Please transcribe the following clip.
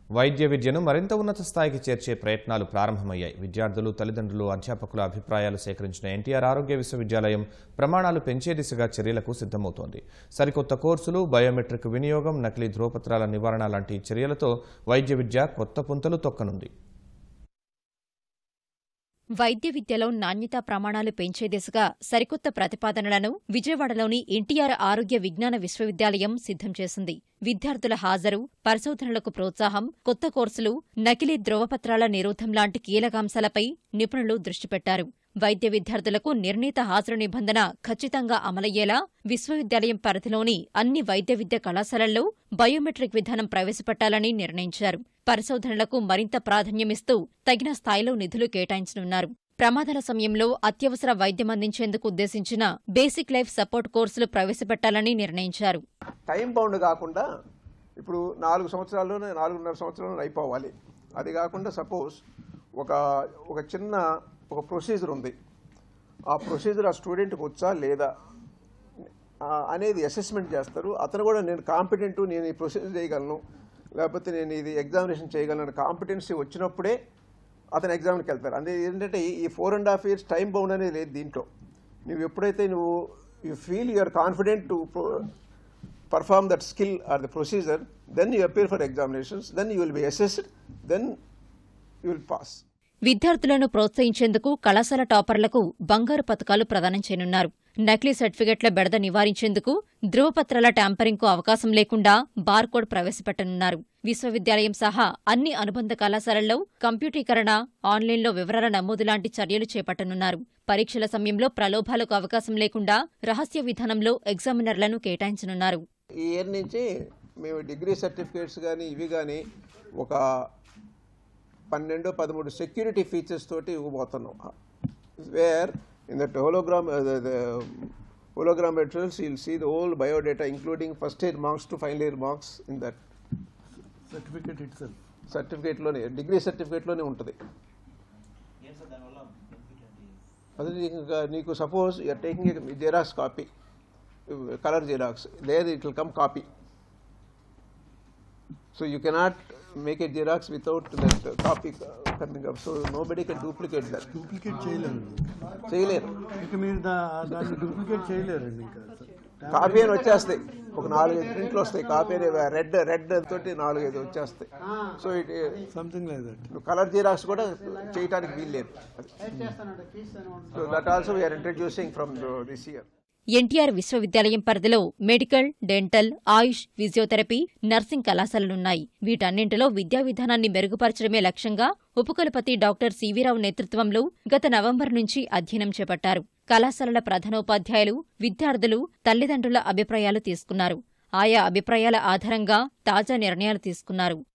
వైద్య విద్యను మరింత ఉన్నత స్థాయికి చేర్చే ప్రయత్నాలు ప్రారంభమయ్యాయి విద్యార్థులు తల్లిదండ్రులు అధ్యాపకుల అభిప్రాయాలు సేకరించిన ఎన్టీఆర్ ఆరోగ్య విశ్వవిద్యాలయం ప్రమాణాలు పెంచే దిశగా చర్యలకు సిద్ధమవుతోంది సరికొత్త కోర్సులు బయోమెట్రిక్ వినియోగం నకిలీ ధ్రువపత్రాల నివారణ లాంటి చర్యలతో వైద్య విద్య కొత్త పుంతలు తొక్కనుంది వైద్య విద్యలో నాణ్యతా ప్రమాణాలు పెంచే దిశగా సరికొత్త ప్రతిపాదనలను విజయవాడలోని ఎన్టీఆర్ ఆరోగ్య విజ్ఞాన విశ్వవిద్యాలయం సిద్ధం చేసింది విద్యార్థుల హాజరు పరిశోధనలకు ప్రోత్సాహం కొత్త కోర్సులు నకిలీ ధ్రువపత్రాల నిరోధం లాంటి కీలకాంశాలపై నిపుణులు దృష్టి పెట్టారు వైద్య విద్యార్థులకు నిర్ణీత హాజరు నిబంధన ఖచ్చితంగా అమలయ్యేలా విశ్వవిద్యాలయం పరిధిలోని అన్ని వైద్య విద్య కళాశాలల్లో బయోమెట్రిక్ విధానం ప్రవేశపెట్టాలని నిర్ణయించారు పరిశోధనలకు మరింత ప్రాధాన్యమిస్తూ తగిన స్థాయిలో నిధులు కేటాయించనున్నారు ప్రమాదాల సమయంలో అత్యవసర వైద్యం అందించేందుకు ఉద్దేశించిన బేసిక్ లైఫ్ సపోర్ట్ కోర్సులు ప్రవేశపెట్టాలని నిర్ణయించారు టైం బౌండ్ కాకుండా ఇప్పుడు నాలుగు సంవత్సరాల్లోనే నాలుగున్నర సంవత్సరాలు అయిపోవాలి అది కాకుండా సపోజ్ ఒక ఒక చిన్న ఒక ప్రొసీజర్ ఉంది ఆ ప్రొసీజర్ ఆ స్టూడెంట్కి వచ్చా లేదా ఆ, అనేది అసెస్మెంట్ చేస్తారు అతను కూడా నేను కాంపిటెంట్ నేను ఈ ప్రొసీజర్ చేయగలను లేకపోతే నేను ఇది ఎగ్జామినేషన్ చేయగలను కాంపిటెన్సీ వచ్చినప్పుడే అతను ఎగ్జామ్కి వెళ్తారు అంటే ఏంటంటే ఈ four and half years time bound అనేది లేదు దీంట్లో నువ్వు ఎప్పుడైతే నువ్వు you feel you're confident to perform that skill or the procedure, then you appear for examinations, then you will be assessed, then you will pass. విద్యార్థులను ప్రోత్సహించేందుకు కళాశాల టాపర్లకు బంగారు పథకాలు ప్రదానం చేయనున్నారు నకిలీ సర్టిఫికెట్ల బెడద నివారించేందుకు ధృవపత్రాల ట్యాంపరింగ్కు అవకాశం లేకుండా బార్కోడ్ ప్రవేశపెట్టనున్నారు విశ్వవిద్యాలయం సహా అన్ని అనుబంధ కళాశాలల్లో కంప్యూటీకరణ ఆన్లైన్లో వివరాల నమోదు లాంటి చర్యలు చేపట్టనున్నారు పరీక్షల సమయంలో ప్రలోభాలకు అవకాశం లేకుండా రహస్య విధానంలో ఎగ్జామినర్లను కేటాయించనున్నారు ఈ ఇయర్ నుంచి మేము డిగ్రీ సర్టిఫికేట్స్ కానీ ఇవి కానీ ఒక పన్నెండు పదమూడు సెక్యూరిటీ ఫీచర్స్ తోటి ఇవ్వబోతున్నాం where in that hologram hologram materials will see the whole biodata including first year marks to final year marks in that certificate itself సర్టిఫికేట్లోనే డిగ్రీ సర్టిఫికేట్లోనే ఉంటుంది అదే నీకు నీకు suppose you're taking xerox copy colour xerox there it will come copy so you cannot make a xerox without that copy coming up so nobody can duplicate that duplicate చేయలేరు చేయలేరు ఇక మీరు దా- దాన్ని డూప్లికేట్ చేయలేరండి ఇంకా copy అని వచ్చేస్తాయి ఒక నాలుగైదు ప్రింట్లు వస్తాయి కాపీ అని రెడ్ రెడ్ తోటి నాలుగైదు వచ్చేస్తాయి so it something like that నువ్వు కలర్ జిరాక్స్ కూడా చేయడానికి వీల్లేదు so that also we're introducing from this year NTR విశ్వవిద్యాలయం పరిధిలో medical dental AYUSH physiotherapy nursing కళాశాలలున్నాయి వీటన్నింటిలో విద్యా విధానాన్ని మెరుగుపరచడమే లక్ష్యంగా ఉపకులపతి డాక్టర్ సివిరావు నేతృత్వంలో గత నవంబర్ నుంచి అధ్యయనం చేపట్టారు కళాశాలల ప్రధానోపాధ్యాయులు విద్యార్థులు తల్లిదండ్రుల అభిప్రాయాలు తీసుకున్నారు ఆయా అభిప్రాయాల ఆధారంగా తాజా నిర్ణయాలు తీసుకున్నారు